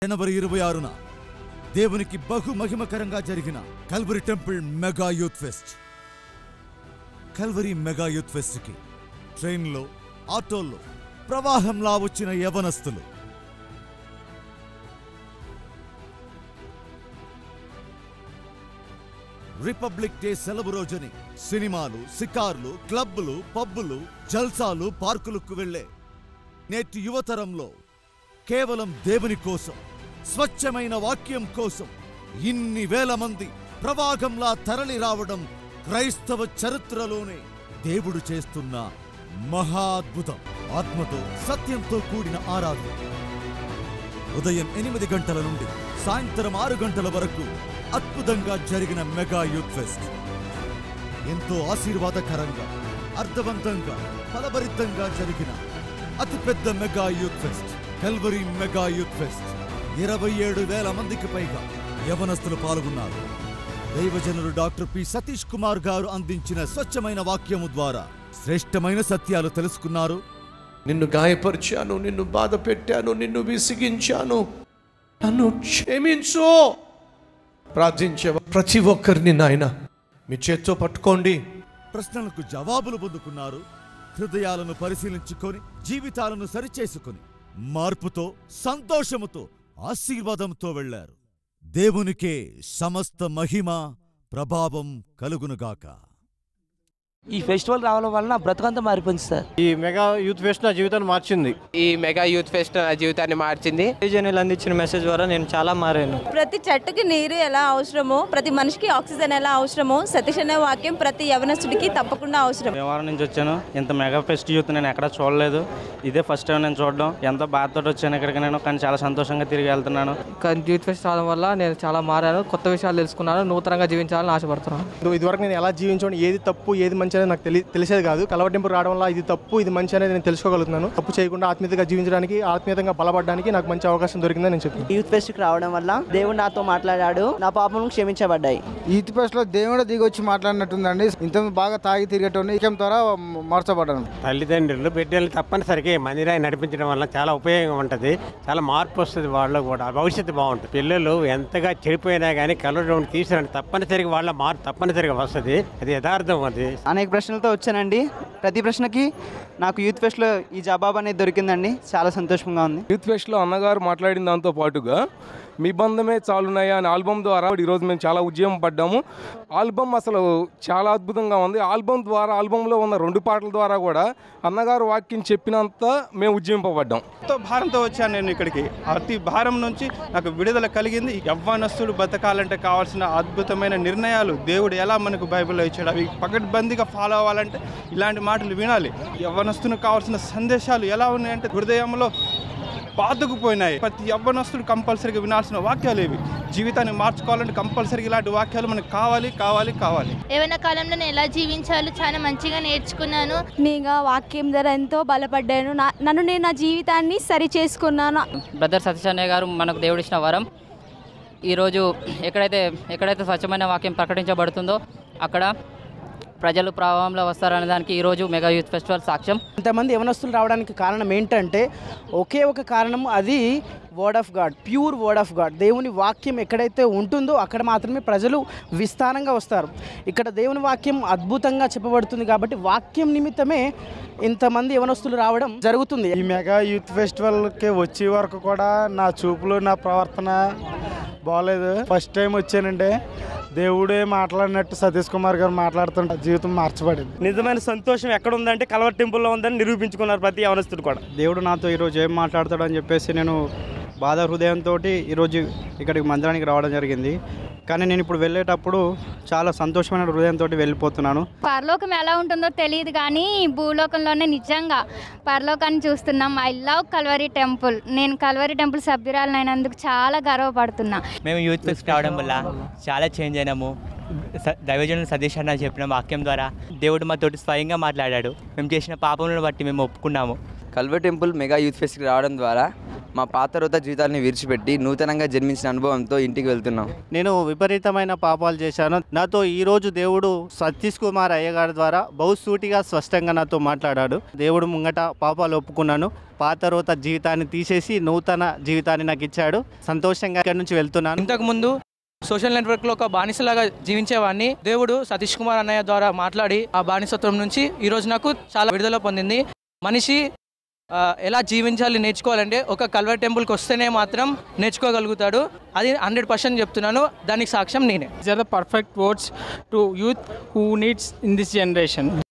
జనవరి ఇరవై ఆరున దేవునికి బహు మహిమకరంగా జరిగిన Calvary temple mega youth fest Calvary mega youth ఫెస్ట్కి ట్రైన్లో ఆటోల్లో ప్రవాహంలా వచ్చిన యవనస్తులు రిపబ్లిక్ డే సెలవు రోజుని సినిమాలు షికార్లు క్లబ్బులు పబ్బులు జల్సాలు పార్కులకు వెళ్లే నేటి యువతరంలో కేవలం దేవుని కోసం స్వచ్ఛమైన వాక్యం కోసం ఇన్ని వేల మంది ప్రవాహంలా తరలి రావడం క్రైస్తవ చరిత్రలోనే దేవుడు చేస్తున్న మహాద్భుతం ఆత్మతో సత్యంతో కూడిన ఆరాధన ఉదయం ఎనిమిది గంటల నుండి సాయంత్రం ఆరు గంటల వరకు అద్భుతంగా జరిగిన మెగా యూత్ ఫెస్ట్ ఎంతో ఆశీర్వాదకరంగా అర్థవంతంగా ఫలభరితంగా జరిగిన అతిపెద్ద mega youth fest Calvary mega youth fest ఇరవై ఏడు వేల మందికి పైగా యవనస్తులు పాల్గొన్నారు దైవజనులు డాక్టర్ పి సతీష్ కుమార్ గారు అందించిన స్వచ్ఛమైన వాక్యము ద్వారా శ్రేష్టమైన సత్యాలు తెలుసుకున్నారు నిన్ను గాయపరిచాను నిన్ను బాధ పెట్టాను నిన్ను విసిగించాను నన్ను క్షమించు ప్రార్థించే ప్రతి ఒక్కరిని నాయన మీ చేత్తో పట్టుకోండి ప్రశ్నలకు జవాబులు పొందుకున్నారు హృదయాలను పరిశీలించుకొని జీవితాలను సరిచేసుకొని మార్పుతో సంతోషముతో ఆశీర్వాదంతో వెళ్ళారు దేవునికే సమస్త మహిమ ప్రభావం కలుగునుగాక ఈ ఫెస్టివల్ రావడం వల్ల నా బ్రతుకంతా మారిపోయింది సార్ ఈ మెగా యూత్ ఫెస్ట్ నా జీవితాన్ని మార్చింది ఈ మెగా యూత్ ఫెస్ట్ నా జీవితాన్ని మార్చింది జనులు అందించిన మెసేజ్ ద్వారా నేను చాలా మారాను ప్రతి చెట్టుకి నీరు ఎలా అవసరమో ప్రతి మనిషికి ఆక్సిజన్ ఎలా అవసరమో సతీష్ అనే వాక్యం ప్రతి యవనస్తుడికి తప్పకుండా అవసరం భీమవరం నుంచి వచ్చాను ఇంత మెగా ఫెస్ట్ యూత్ నేను ఎక్కడా చూడలేదు ఇదే ఫస్ట్ టైం నేను చూడడం ఎంతో బాధతో వచ్చాను ఇక్కడికి నేను కానీ చాలా సంతోషంగా తిరిగి వెళ్తున్నాను యూత్ ఫెస్ట్ రావడం వల్ల నేను చాలా మారాను కొత్త విషయాలు తెలుసుకున్నాను నూతనంగా జీవించాలని ఆశపడుతున్నాను ఇదివరకు నేను ఎలా జీవించాను ఏది తప్పు ఏది మంచి అనేది నాకు తెలి తెలిసేది కాదు కలవటింపు రావడం వల్ల ఇది తప్పు ఇది మంచి అనేది నేను తెలుసుకోగలుగుతున్నాను తప్పు చేయకుండా ఆత్మీయతగా జీవించడానికి ఆత్మీయతంగా బలపడడానికి నాకు మంచి అవకాశం దొరికిందని నేను చెప్తున్నాను యూత్ ఫెస్ట్కి రావడం వల్ల దేవుడు నాతో మాట్లాడాడు నా పాపములు క్షమించబడ్డాయి ఈత్ ఫెస్ట్ లో దేవుడు దిగి వచ్చి మాట్లాడినట్టుందండి ఇంత బాగా తాగి తిరిగేటోని ఇకం ద్వారా మార్చబడ్డాను తల్లిదండ్రులు బిడ్డలు తప్పనిసరిగా మందిరాన్ని నడిపించడం వల్ల చాలా ఉపయోగం ఉంటుంది చాలా మార్పు వస్తుంది వాళ్ళలో కూడా భవిష్యత్తు బాగుంటుంది పిల్లలు ఎంతగా చెడిపోయినా కానీ కలవడం తీసుకురండి తప్పనిసరిగా వాళ్ళ మార్పు తప్పనిసరిగా వస్తుంది అది యథార్థం అది అనేక ప్రశ్నలతో వచ్చానండి ప్రతి ప్రశ్నకి నాకు యూత్ ఫెస్ట్లో ఈ జవాబు అనేది దొరికిందండి చాలా సంతోషంగా ఉంది యూత్ ఫెస్ట్లో అన్నగారు మాట్లాడిన దాంతో పాటుగా మీ బంధమే చాలున్నాయా అనే ఆల్బమ్ ద్వారా ఈరోజు మేము చాలా ఉద్యమం పడ్డాము ఆల్బమ్ అసలు చాలా అద్భుతంగా ఉంది ఆల్బమ్ ద్వారా ఆల్బంలో ఉన్న రెండు పాటల ద్వారా కూడా అన్నగారు వాక్యం చెప్పినంత మేము ఉద్యమింపబడ్డాం ఎంతో భారంతో వచ్చాను నేను ఇక్కడికి అతి భారం నుంచి నాకు విడుదల కలిగింది యవ్వనస్తుడు బతకాలంటే కావాల్సిన అద్భుతమైన నిర్ణయాలు దేవుడు ఎలా మనకు బైబిల్లో ఇచ్చాడు అవి పకడ్బందీగా ఫాలో అవ్వాలంటే ఇలాంటి మాటలు వినాలి యవ్వనస్తునికి కావాల్సిన సందేశాలు ఎలా ఉన్నాయంటే హృదయంలో బాదుకుపోయినాయి ప్రతి యవ్వనస్తుడు కంపల్సరీగా వినాల్సిన వాక్యాలు ఇవి జీవితాన్ని మార్చుకోవాలంటే కంపల్సరీగా ఇలాంటి వాక్యాలు మనకు కావాలి కావాలి కావాలి ఏమైనా కాలంలో నేను ఎలా జీవించాలో చాలా మంచిగా నేర్చుకున్నాను మీగా వాక్యం ద్వారా ఎంతో బలపడ్డాను నా- నన్ను నేను నా జీవితాన్ని సరి చేసుకున్నాను బ్రదర్ సతీష్ అన్నయ్య గారు మనకు దేవుడిచ్చిన వరం ఈరోజు ఎక్కడైతే ఎక్కడైతే స్వచ్ఛమైన వాక్యం ప్రకటించబడుతుందో అక్కడ ప్రజలు ప్రభావంలో వస్తారనే దానికి ఈరోజు మెగా యూత్ ఫెస్టివల్ సాక్ష్యం ఇంతమంది యవనస్తులు రావడానికి కారణం ఏంటంటే ఒకే ఒక కారణం అది word of God pure word of God దేవుని వాక్యం ఎక్కడైతే ఉంటుందో అక్కడ మాత్రమే ప్రజలు విస్తారంగా వస్తారు ఇక్కడ దేవుని వాక్యం అద్భుతంగా చెప్పబడుతుంది కాబట్టి వాక్యం నిమిత్తమే ఇంతమంది యవనస్తులు రావడం జరుగుతుంది ఈ మెగా యూత్ ఫెస్టివల్కి వచ్చే వరకు కూడా నా చూపులు నా ప్రవర్తన బాగలేదు ఫస్ట్ టైం వచ్చానంటే దేవుడే మాట్లాడినట్టు సతీష్ కుమార్ గారు మాట్లాడుతుంటే జీవితం మార్చబడింది నిజమైన సంతోషం ఎక్కడ ఉందంటే కలవర్ టెంపుల్లో ఉందని నిరూపించుకున్నారు ప్రతి యవనస్తుడు కూడా దేవుడు నాతో ఈరోజు ఏం మాట్లాడతాడు అని చెప్పేసి నేను బాధ హృదయంతో ఈరోజు ఇక్కడికి మందిరానికి రావడం జరిగింది కానీ నేను ఇప్పుడు వెళ్ళేటప్పుడు చాలా సంతోషమైన హృదయంతో వెళ్ళిపోతున్నాను పరలోకం ఎలా ఉంటుందో తెలియదు కానీ భూలోకంలోనే నిజంగా పరలోకాన్ని చూస్తున్నాం ఐ లవ్ కల్వరి టెంపుల్ నేను కల్వరి టెంపుల్ సభ్యురాలైనందుకు చాలా గర్వపడుతున్నా మేము యూత్ ఫెస్ట్ రావడం వల్ల చాలా చేంజ్ అయినాము స- దైవజనులు సతీష్ అన్న చెప్పిన వాక్యం ద్వారా దేవుడు మాతోటి స్వయంగా మాట్లాడాడు మేము చేసిన పాపములను బట్టి మేము ఒప్పుకున్నాము కల్వర్ టెంపుల్ మెగా యూత్ ఫెస్ట్కి రావడం ద్వారా మా పాత రోత జీవితాన్ని విడిచిపెట్టి నూతనంగా జన్మించిన అనుభవంతో ఇంటికి వెళ్తున్నాం నేను విపరీతమైన పాపాలు చేశాను నాతో ఈరోజు దేవుడు సతీష్ కుమార్ అయ్యగారి ద్వారా బహుసూటిగా స్పష్టంగా నాతో మాట్లాడాడు దేవుడు ముంగట పాపాలు ఒప్పుకున్నాను పాత రోత జీవితాన్ని తీసేసి నూతన జీవితాన్ని నాకు ఇచ్చాడు సంతోషంగా ఇక్కడి నుంచి వెళ్తున్నాను ఇంతకుముందు సోషల్ నెట్వర్క్లో ఒక బానిసలాగా జీవించేవాడిని దేవుడు సతీష్ కుమార్ అన్నయ్య ద్వారా మాట్లాడి ఆ బానిసత్వం నుంచి ఈరోజు నాకు చాలా విడుదల పొందింది మనిషి ఆ, ఎలా జీవించాలి నేర్చుకోవాలంటే ఒక కల్వర్ టెంపుల్కి వస్తేనే మాత్రం నేర్చుకోగలుగుతాడు అది హండ్రెడ్ పర్సెంట్ చెప్తున్నాను దానికి సాక్ష్యం నేనే These are the perfect words to youth who needs in this generation.